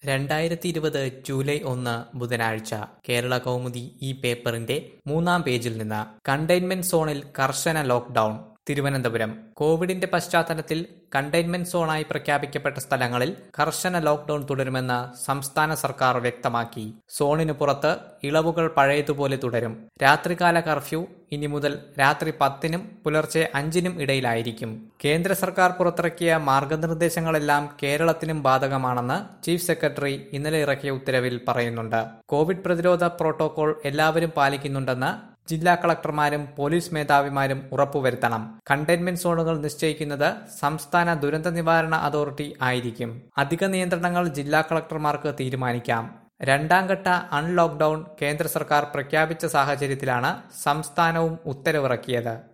രണ്ടായിരത്തി ഇരുപത് ജൂലൈ ഒന്ന് ബുധനാഴ്ച കേരള കൗമുദി ഈ പേപ്പറിന്റെ മൂന്നാം പേജിൽ നിന്ന് കണ്ടെയ്ൻമെന്റ് സോണിൽ കർശന ലോക്ഡൌൺ തിരുവനന്തപുരം കോവിഡിന്റെ പശ്ചാത്തലത്തിൽ കണ്ടെയ്ൻമെന്റ് സോണായി പ്രഖ്യാപിക്കപ്പെട്ട സ്ഥലങ്ങളിൽ കർശന ലോക്ഡൌൺ തുടരുമെന്ന് സംസ്ഥാന സർക്കാർ വ്യക്തമാക്കി സോണിന് പുറത്ത് ഇളവുകൾ പഴയതുപോലെ തുടരും രാത്രികാല കർഫ്യൂ ഇനി മുതൽ രാത്രി പത്തിനും പുലർച്ചെ അഞ്ചിനും ഇടയിലായിരിക്കും കേന്ദ്ര സർക്കാർ പുറത്തിറക്കിയ മാർഗനിർദ്ദേശങ്ങളെല്ലാം കേരളത്തിനും ബാധകമാണെന്ന് ചീഫ് സെക്രട്ടറി ഇന്നലെ ഇറക്കിയ ഉത്തരവിൽ പറയുന്നുണ്ട് കോവിഡ് പ്രതിരോധ പ്രോട്ടോകോൾ എല്ലാവരും പാലിക്കുന്നുണ്ടെന്ന് ജില്ലാ കളക്ടർമാരും പോലീസ് മേധാവിമാരും ഉറപ്പുവരുത്തണം കണ്ടെയ്ൻമെന്റ് സോണുകൾ നിശ്ചയിക്കുന്നത് സംസ്ഥാന ദുരന്ത നിവാരണ അതോറിറ്റി ആയിരിക്കും അധിക നിയന്ത്രണങ്ങൾ ജില്ലാ കളക്ടർമാർക്ക് തീരുമാനിക്കാം രണ്ടാം ഘട്ട അൺലോക്ക്ഡൌൺ കേന്ദ്ര സർക്കാർ പ്രഖ്യാപിച്ച സാഹചര്യത്തിലാണ് സംസ്ഥാനവും ഉത്തരവിറക്കിയത്